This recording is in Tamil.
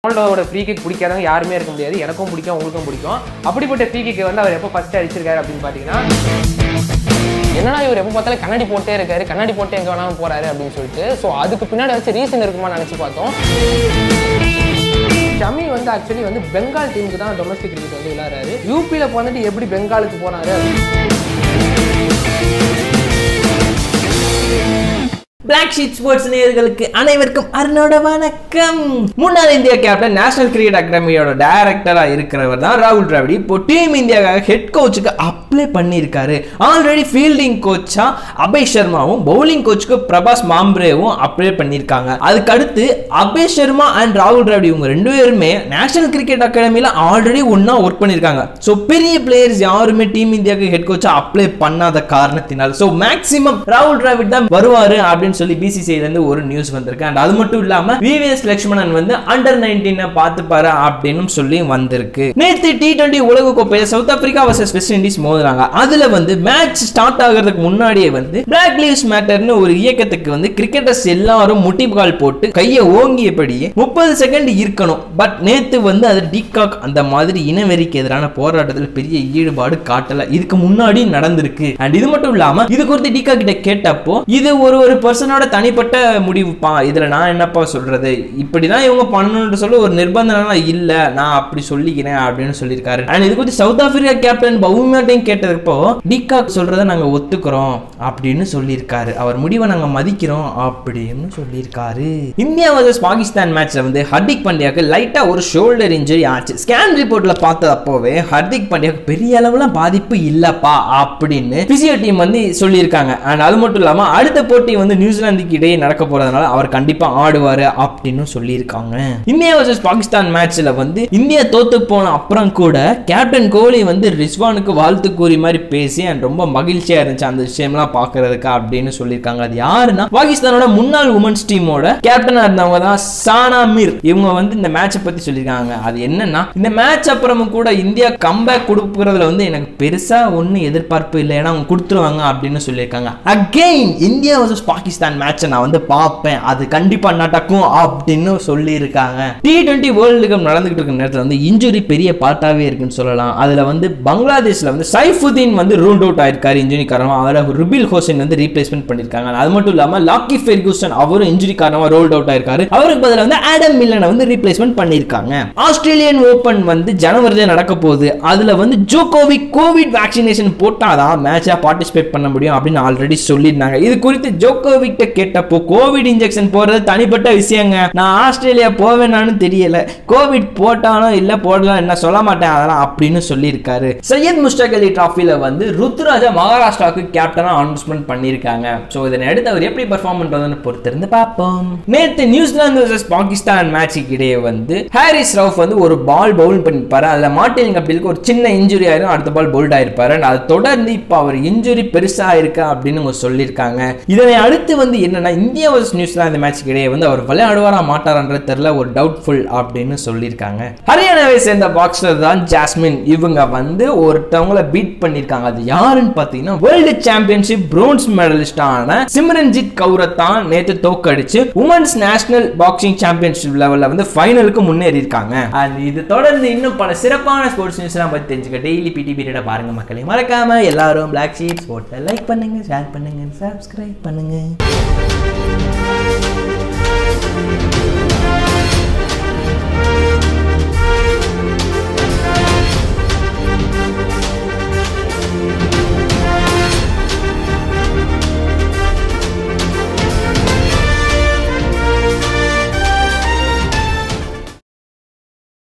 ரொனால்டோவோட ஃப்ரீ கிக் பிடிக்காதவங்க யாருமே இருக்க முடியாது எனக்கும் பிடிக்கும் உங்களுக்கும் பிடிக்கும் அப்படிப்பட்ட ஃப்ரீ கிக் வந்து அவர் எப்போ ஃபர்ஸ்ட் அடிச்சிருக்காரு அப்படின்னு பார்த்தீங்கன்னா என்னடா இவர் எப்போ பார்த்தாலும் கண்ணாடி போட்டே இருக்காரு கண்ணாடி போட்டு எங்கே வேணாலும் போறாரு அப்படின்னு சொல்லிட்டு ஸோ அதுக்கு பின்னாடி வச்சு ரீசன் இருக்குமா நினச்சி பார்த்தோம் ஷமி வந்து ஆக்சுவலி வந்து பெங்கால் டீமுக்கு தான் டொமஸ்டிக் கிரிக்கெட் வந்து விளையாடுறாரு யூபியில் வந்துட்டு எப்படி பெங்காலுக்கு போனாரு பிளாக் ஷீட் ஸ்போர்ட்ஸ் நேயர்களுக்கு அனைவருக்கும் அருணோட வணக்கம் முன்னாள் இந்தியா கேப்டன் நேஷனல் கிரிக்கெட் அகாடமியோட டைரக்டரா இருக்கிறவர் தான் ராகுல் டிராவிட் இப்போ டீம் இந்தியாவுக்காக ஹெட் கோச்சுக்கு அப்ளை பண்ணியிருக்காரு ஆல்ரெடி ஃபீல்டிங் கோச்சா அபய் சர்மாவும் பவுலிங் கோச்சுக்கு பிரபாஸ் மாம்ப்ரேவும் அப்ளை பண்ணியிருக்காங்க அதுக்கு அடுத்து அபய் சர்மா அண்ட் ராகுல் டிராவிட் இவங்க ரெண்டு பேருமே நேஷனல் கிரிக்கெட் அகாடமியில் ஆல்ரெடி ஒன்றா ஒர்க் பண்ணியிருக்காங்க ஸோ பெரிய பிளேயர்ஸ் யாருமே டீம் இந்தியாவுக்கு ஹெட் கோச்சா அப்ளை பண்ணாத காரணத்தினால் ஸோ மேக்ஸிமம் ராகுல் டிராவிட் தான் வருவாரு அப்படின்னு சொல்லி பிசிசிஐல இருந்து ஒரு நியூஸ் வந்திருக்கு அண்ட் அது மட்டும் இல்லாம விவிஎஸ் லட்சுமணன் வந்து அண்டர் நைன்டீன் பார்த்துப்பாரு அப்படின்னு சொல்லி வந்திருக்கு நேத்து டி டுவெண்டி உலக கோப்பையை South Africa versus West Indies மோதுறாங்க அதுல வந்து மேட்ச் ஸ்டார்ட் ஆகிறதுக்கு முன்னாடியே வந்து பிளாக் லீவ்ஸ் மேட்டர்னு ஒரு இயக்கத்துக்கு வந்து கிரிக்கெட்டர்ஸ் எல்லாரும் முட்டிகால் போட்டு கையை ஓங்கியபடியே முப்பது செகண்ட் இருக்கணும் பட் நேத்து வந்து அது டிகாக் அந்த மாதிரி இனவெறிக்கு எதிரான போராட்டத்தில் பெரிய ஈடுபாடு காட்டல இதுக்கு முன்னாடி நடந்திருக்கு அண்ட் இது மட்டும் இல்லாம இது குறித்து டிகா கிட்ட கேட்டப்போ இது ஒரு ஒரு பர்சனோட தனிப்பட்ட முடிவுப்பா இதுல நான் என்னப்பா சொல்றது இப்படிதான் இவங்க பண்ணணும்னு சொல்லி ஒரு நிர்பந்தம் இல்ல நான் அப்படி சொல்லிக்கிறேன் அப்படின்னு சொல்லியிருக்காரு அண்ட் இது குறித்து சவுத் ஆப்பிரிக்கா கேப்டன் பவுமியாட்டையும் கேட்டதுப்போ டிகா சொல்றதை நாங்க ஒத்துக்கிறோம் அப்படின்னு சொல்லியிருக்காரு அவர் முடிவை நாங்க மதிக்கிறோம் அப்படின்னு சொல்லியிருக்காரு இந்தியா வர்சஸ் பாகிஸ்தான் மேட்ச்ல வந்து ஹர்திக் பாண்டியாக்கு லைட்டா ஒரு ஷோல்டர் இன்ஜுரி ஆச்சு ஸ்கேன் ரிப்போர்ட்ல பார்த்தது அப்போவே ஹர்திக் பாண்டியாக்கு பெரிய அளவுல பாதிப்பு இல்லப்பா அப்படின்னு பிசியோ டீம் வந்து சொல்லியிருக்காங்க அண்ட் அது மட்டும் இல்லாம அடுத்த போட்டி வந்து நியூசிலாந்துக்கு இடையே நடக்க போறதுனால அவர் கண்டிப்பா ஆடுவாரு அப்படின்னு சொல்லியிருக்காங்க இந்தியா வர்சஸ் பாகிஸ்தான் மேட்ச்ல வந்து இந்தியா தோத்து போன அப்புறம் கூட கேப்டன் கோலி வந்து ரிஸ்வானுக்கு வாழ்த்து கூறி மாதிரி பேசி அண்ட் ரொம்ப மகிழ்ச்சியா இருந்துச்சு அந்த விஷயம்லாம் பாக்குறதுக்கு அப்படின்னு சொல்லியிருக்காங்க அது யாருன்னா பாகிஸ்தானோட முன்னாள் உமன்ஸ் டீமோட கேப்டனா இருந்தவங்க தான் சானா மீர் இவங்க வந்து இந்த மேட்சை பத்தி சொல்லியிருக்காங்க அது என்னன்னா இந்த மேட்ச் அப்புறமும் கூட இந்தியா கம்பேக் கொடுக்கறதுல வந்து எனக்கு பெருசா ஒன்றும் எதிர்பார்ப்பு இல்லை ஏன்னா அவங்க கொடுத்துருவாங்க அப்படின்னு சொல்லியிருக்காங்க அகெயின் இந்தியா வர்சஸ் பாகிஸ்தான் மேட்சை நான் வந்து பார்ப்பேன் அது கண்டிப்பா நடக்கும் அப்படின்னு சொல்லியிருக்காங்க டி டுவெண்ட்டி வேர்ல்டு கப் நடந்துகிட்டு இருக்க நேரத்தில் வந்து இன்ஜுரி பெரிய பார்ட்டாவே இருக்குன்னு சொல்லலாம் அதுல வந்து பங்களாதேஷ்ல வந்து சைஃபுதீன் வந்து ரூல்ட் அவுட் ஆயிருக்காரு இன்ஜுரி காரணமா அவரை ருபில் ஹோசன் வந்து ரீப்ளேஸ்மெண்ட் பண்ணிருக்காங்க அது மட்டும் இல்லாம லாக்கி ஃபெர்கூசன் அவரும் இன்ஜுரி காரணமா ரோல்ட் அவுட் ஆயிருக்காரு அவருக்கு பதிலா வந்து ஆடம் மில்லனை வந்து ரீப்ளேஸ்மெண்ட் பண்ணிருக்காங்க ஆஸ்திரேலியன் ஓபன் வந்து ஜனவரியில நடக்க போகுது அதுல வந்து ஜோகோவிக் கோவிட் வேக்சினேஷன் போட்டாதான் மேட்சா பார்ட்டிசிபேட் பண்ண முடியும் அப்படின்னு ஆல்ரெடி சொல்லியிருந்தாங்க இது குறித்து ஜோகோவிக் கேட்டப்போ கோவிட் இன்ஜெக்ஷன் போடுறது தனிப்பட்ட விஷயங்க நான் ஆஸ்திரேலியா போவேனான்னு தெரியல கோவிட் போட்டாலும் இல்ல போடலாம் என்ன சொல்ல மாட்டேன் அதெல்லாம் அப்படின்னு சொல்லியிருக்காரு சையத் முஸ்டாக் அலி டிராஃபில வந்து ருத்ராஜா மகாராஷ்டிராவுக்கு கேப்டனா அனௌன்ஸ்மெண்ட் பண்ணியிருக்காங்க ஸோ இதனை அடுத்து அவர் எப்படி பெர்ஃபார்ம் பண்றதுன்னு பொறுத்திருந்து பார்ப்போம் நேற்று நியூசிலாந்து வர்சஸ் பாகிஸ்தான் மேட்சுக்கு இடையே வந்து ஹாரிஸ் ரவுஃப் வந்து ஒரு பால் பவுல் பண்ணிருப்பாரு அதில் மார்டின் கபிலுக்கு ஒரு சின்ன இன்ஜுரி ஆயிரும் அடுத்த பால் போல்ட் ஆயிருப்பாரு and அதை தொடர்ந்து இப்போ அவர் இன்ஜுரி பெருசா இருக்கு அப்படின்னு அவங்க சொல்லியிருக்காங்க இதனை அடுத்து வந்து என்னன்னா இந்தியா வர்சஸ் நியூசிலாந்து மேட்சுக்கு இடையே வந்து அவர் விளையாடுவாரா மாட்டாரான்றது தெரியல ஒரு டவுட்ஃபுல் அப்படின்னு சொல்லியிருக்காங்க ஹரியானாவை சேர்ந்த பாக்ஸர் தான் ஜாஸ்மின் இவங்க வந்து ஒருத்தவங்கள பீட் பண்ணியிருக்காங்க அது யாருன்னு பார்த்தீங்கன்னா வேர்ல்டு சாம்பியன்ஷிப் பிரோன்ஸ் மெடலிஸ்டான சிம்ரன்ஜித் கௌரை தான் நேற்று தோக்கடிச்சு உமன்ஸ் நேஷனல் பாக்ஸிங் சாம்பியன்ஷிப் லெவலில் வந்து ஃபைனலுக்கு முன்னேறி இருக்காங்க அண்ட் இது தொடர்ந்து இன்னும் பல சிறப்பான ஸ்போர்ட்ஸ் நியூஸ்லாம் பற்றி தெரிஞ்சுக்க டெய்லி பிடி பீரியட பாருங்க மக்களே மறக்காம எல்லாரும் பிளாக் ஷீட் ஸ்போர்ட்ஸை லைக் பண்ணுங்க ஷேர் பண்ணுங்க சப்ஸ்கிரைப் பண்ணுங்க